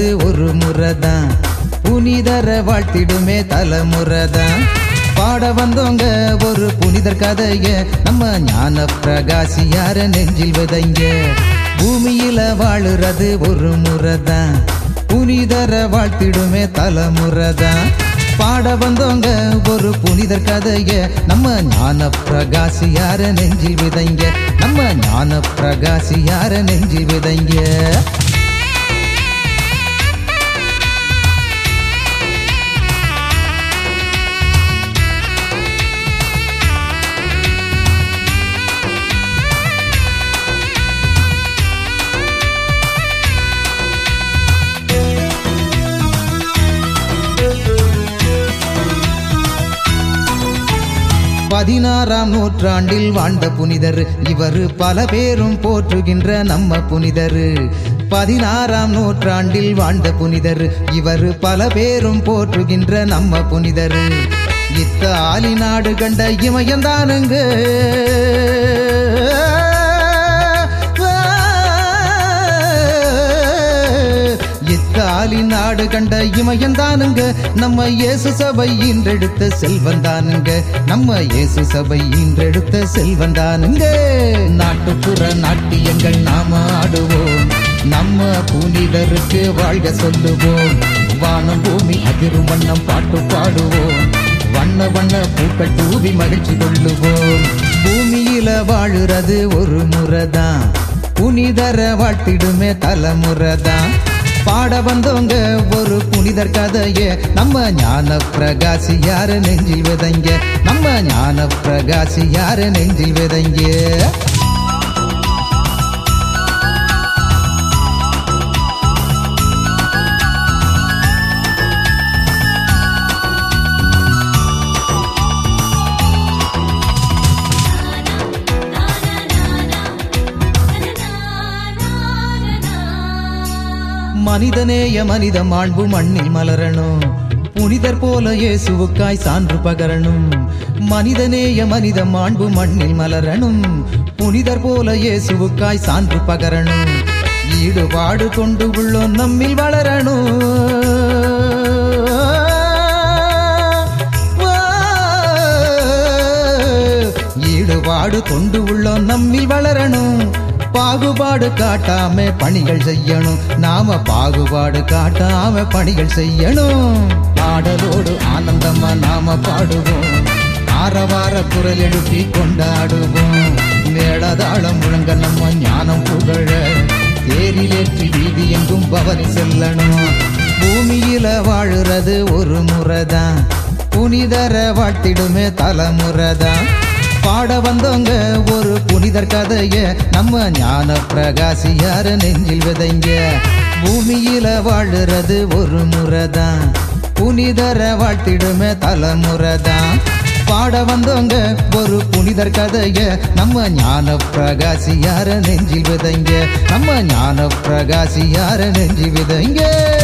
வாழுறது ஒரு முறைதான் புனிதர வாழ்த்திடுமே தலைமுறைதான் பாட வந்தவங்க ஒரு புனிதர் கதைய நம்ம ஞான பிரகாசியார நெஞ்சில் விதைங்க பூமியில வாழுறது ஒரு முறைதான் புனிதர வாழ்த்திடுமே தலைமுறைதான் பாட வந்தவங்க ஒரு புனிதர் கதைய நம்ம ஞான பிரகாசியார நெஞ்சில் விதைங்க நம்ம ஞான பிரகாசியார நெஞ்சில் விதைங்க பதினாறாம் நூற்றாண்டில் வாழ்ந்த புனிதர் இவர் பல பேரும் போற்றுகின்ற நம்ம புனிதர் பதினாறாம் நூற்றாண்டில் வாழ்ந்த புனிதர் இவர் பல பேரும் போற்றுகின்ற நம்ம புனிதர் இத்தாலி நாடு கண்ட இமயந்தானுங்க இத்தாலி நாடு கண்ட இமயந்தானுங்க நம்ம இயேசு சபை இன்றெடுத்த செல்வந்தானுங்க நம்ம இயேசு சபை இன்றெடுத்த செல்வந்தானுங்க நாட்டுப்புற நாட்டியங்கள் நாம ஆடுவோம் நம்ம புனிதருக்கு வாழ்க சொல்லுவோம் வானம் பூமி அதிரும் வண்ணம் பாட்டு பாடுவோம் வண்ண வண்ண பூக்கள் தூவி மகிழ்ச்சி கொள்ளுவோம் பூமியில வாழுறது ஒரு முறைதான் புனிதர வாழ்த்திடுமே தலைமுறைதான் பாட வந்தவங்க ஒரு புனிதர் கதைய நம்ம ஞான பிரகாசி யார நெஞ்சில் விதைங்க நம்ம ஞான பிரகாசி யார நெஞ்சில் விதைங்க மனிதநேய மனித மாண்பு மண்ணில் மலரணும் புனிதர் போல இயேசுவுக்காய் சான்று பகரணும் மனிதநேய மனித மாண்பு மண்ணில் மலரணும் புனிதர் போல இயேசுவுக்காய் சான்று பகரணும் ஈடுபாடு கொண்டு உள்ளோம் நம்மில் வளரணும் ஈடுபாடு கொண்டு உள்ளோம் நம்மில் வளரணும் பாகுபாடு காட்டாம பணிகள் செய்யணும் நாம பாகுபாடு காட்டாம பணிகள் செய்யணும் பாடலோடு ஆனந்தமா நாம பாடுவோம் ஆரவார குரல் எழுப்பி கொண்டாடுவோம் மேளதாளம் முழங்க நம்ம ஞானம் புகழ தேரிலேற்றி வீதி எங்கும் பவனி செல்லணும் பூமியில வாழுறது ஒரு முறைதான் புனிதர வாழ்த்திடுமே தலைமுறைதான் பாட வந்தவங்க ஒரு புனிதர் கதைய நம்ம ஞான பிரகாசியார நெஞ்சில் விதைங்க பூமியில வாழுறது ஒரு முறைதான் புனிதர வாழ்த்திடுமே தலைமுறைதான் பாட வந்தவங்க ஒரு புனிதர் கதைய நம்ம ஞான பிரகாசியார நெஞ்சில் விதைங்க நம்ம ஞான பிரகாசியார நெஞ்சில் விதைங்க